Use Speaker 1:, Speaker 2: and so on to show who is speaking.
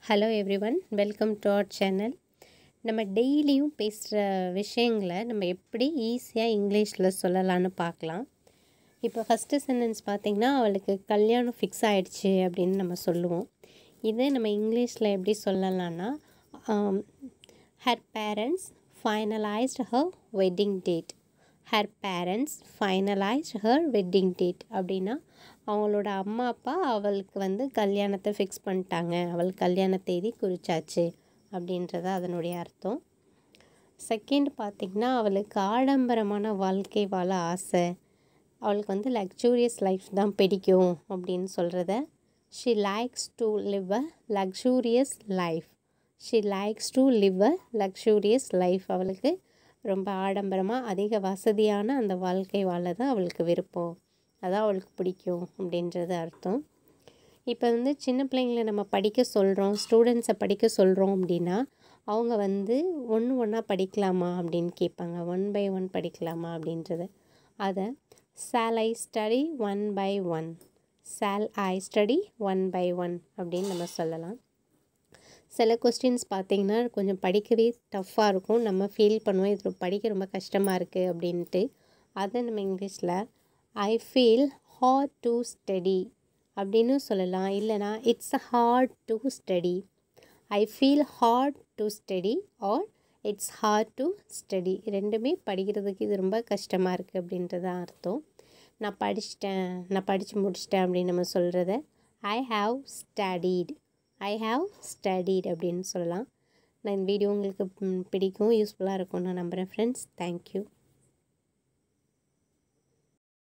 Speaker 1: hello everyone welcome to our channel நம்ம டெய்லியும் பேசுகிற விஷயங்களை நம்ம எப்படி ஈஸியாக இங்கிலீஷில் சொல்லலாம்னு பார்க்கலாம் இப்போ ஃபஸ்ட்டு சென்டென்ஸ் பார்த்திங்கன்னா அவளுக்கு கல்யாணம் ஃபிக்ஸ் ஆகிடுச்சு அப்படின்னு நம்ம சொல்லுவோம் இதே நம்ம இங்கிலீஷில் எப்படி சொல்லலாம்னா her parents finalised her wedding date her parents finalised her wedding date அப்படின்னா அவங்களோட அம்மா அப்பா அவளுக்கு வந்து கல்யாணத்தை ஃபிக்ஸ் பண்ணிட்டாங்க அவள் கல்யாண தேதி குறிச்சாச்சு அப்படின்றது அதனுடைய அர்த்தம் செகண்ட் பார்த்திங்கன்னா அவளுக்கு ஆடம்பரமான வாழ்க்கை வாழ ஆசை அவளுக்கு வந்து லக்ஸூரியஸ் லைஃப் தான் பிடிக்கும் அப்படின்னு சொல்கிறத she likes to live a luxurious life she likes to live a luxurious life அவளுக்கு ரொம்ப ஆடம்பரமாக அதிக வசதியான அந்த வாழ்க்கை வாழ தான் அவளுக்கு விருப்பம் அதான் அவளுக்கு பிடிக்கும் அப்படின்றது அர்த்தம் இப்போ வந்து சின்ன பிள்ளைங்கள நம்ம படிக்க சொல்கிறோம் ஸ்டூடெண்ட்ஸை படிக்க சொல்கிறோம் அப்படின்னா அவங்க வந்து ஒன்று ஒன்றா படிக்கலாமா அப்படின்னு கேட்பாங்க ஒன் பை ஒன் படிக்கலாமா அப்படின்றது அதை shall I study one by one shall I study one by one அப்படின்னு நம்ம சொல்லலாம் சில கொஸ்டின்ஸ் பார்த்திங்கன்னா கொஞ்சம் படிக்கவே டஃப்பாக இருக்கும் நம்ம ஃபீல் பண்ணுவோம் இது படிக்க ரொம்ப கஷ்டமாக இருக்குது அப்படின்ட்டு அதை நம்ம இங்கிலீஷில் I feel hard to study அப்படின்னு சொல்லலாம் இல்லைனா it's hard to study I feel hard to study or it's hard to study ரெண்டுமே படிக்கிறதுக்கு இது ரொம்ப கஷ்டமாக இருக்குது அப்படின்றது அர்த்தம் நான் படிச்சிட்டேன் நான் படித்து முடிச்சிட்டேன் அப்படின்னு நம்ம சொல்கிறத I have studied I have studied அப்படின்னு சொல்லலாம் நான் இந்த வீடியோ உங்களுக்கு பிடிக்கும் யூஸ்ஃபுல்லாக இருக்கும்னு நான் நம்புகிறேன் ஃப்ரெண்ட்ஸ் தேங்க்யூ